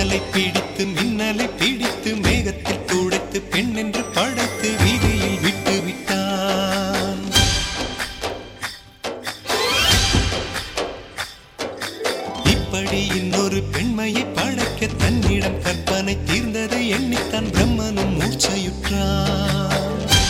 மின்னலை பிடித்து மின்னலை பிடித்து மேகத்தில் துடைத்து பெண் என்று படைத்து வீதியில் விட்டு விட்டான் இப்படி இன்னொரு பெண்மையை படைக்க தன்னிடம் கற்பனை தீர்ந்ததை எண்ணித்தான் பிரம்மனும் மூர்ச்சையுற்றான்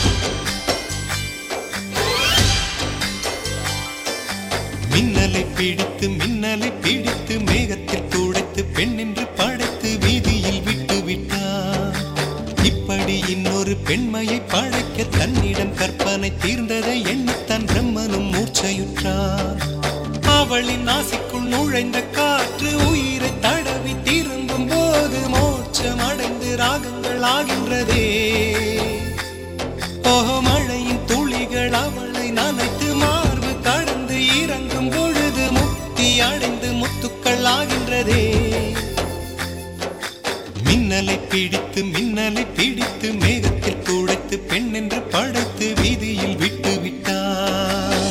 மின்னலை பிடித்து மின்னலை பிடித்து மேகத்தில் துடைத்து பெண் என்று படைத்து வீதியில் விட்டு விட்டான் இப்படி இன்னொரு பெண்மையை படைக்க தன்னிடம் கற்பனை தீர்ந்ததை எண்ணித்தான் பிரம்மனும் மூர்ச்சையுற்றான் அவளின் ஆசைக்குள் நுழைந்த காற்று உயிரை தடவி திரும்பும் போது மோட்சம் அடைந்து ராகங்கள் ஆகின்றதே ஓஹோ மழையின் துளிகள் அவளை நனைத்து மார்பு கடந்து இறங்கும் பொழுது முக்தி அடைந்து முத்துக்கள் ஆகின்றதே மின்னலை பிடித்து மின்னலை பிடித்து மேகத்தில் துடைத்து பெண் என்று படைத்து வீதியில் விட்டு விட்டான்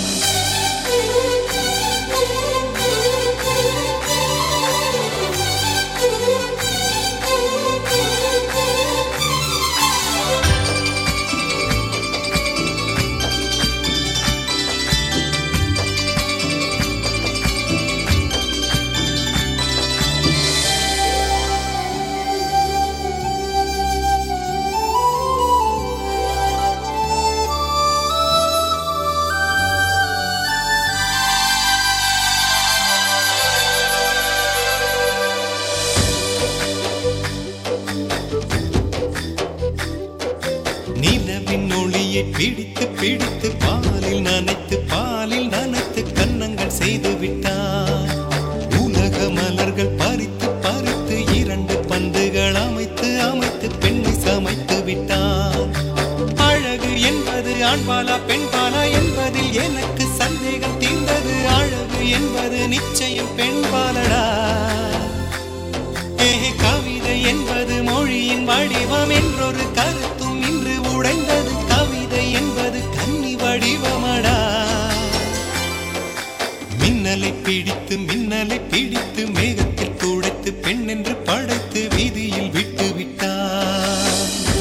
நிலவின் ஒளியை பிடித்து பிடித்து பாலில் நனைத்து பாலில் நனைத்து கன்னங்கள் செய்து விட்டான் உலக மலர்கள் பறித்து பறித்து இரண்டு பந்துகள் அமைத்து அமைத்து பெண்ணை சமைத்து விட்டான் அழகு என்பது ஆண்பாலா பெண்பாலா என்பதில் எனக்கு சந்தேகம் தீர்ந்தது அழகு என்பது நிச்சயம் பெண்பாலடா ஏ கவிதை என்பது மொழியின் வடிவம் என்றொரு கருத்தும் இன்று உடைந்தது கவிதை என்பது கன்னி வடிவமடா மின்னலை பிடித்து மின்னலை பிடித்து மேகத்தில் துடைத்து பெண் என்று படைத்து வீதியில் விட்டு விட்டான்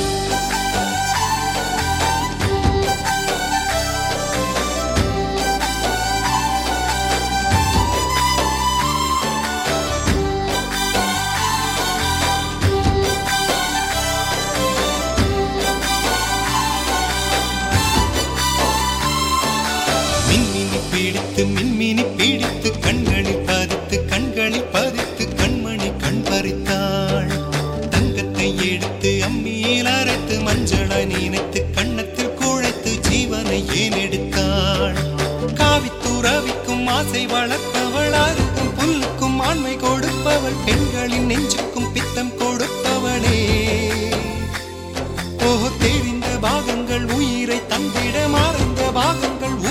மின்மினி பிடித்து மின்மினி பிடித்து கண்களில் பதித்து கண்களில் பதித்து கண்மணி கண் பறித்தாள் தங்கத்தை எடுத்து அம்மியில் அரைத்து மஞ்சளாய் நினைத்து கண்ணத்தில் குழைத்து ஜீவனை ஏன் எடுத்தாள் காவித்துறவிக்கும் ஆசை வளர்ப்பவள் அருகும் புல்லுக்கும் ஆண்மை கொடுப்பவள் பெண்களின் நெஞ்சுக்கும் பித்தம் கொடுப்பவளே ஓஹோ தெரிந்த பாகங்கள் உயிரை தந்திட மறந்த பாகங்கள்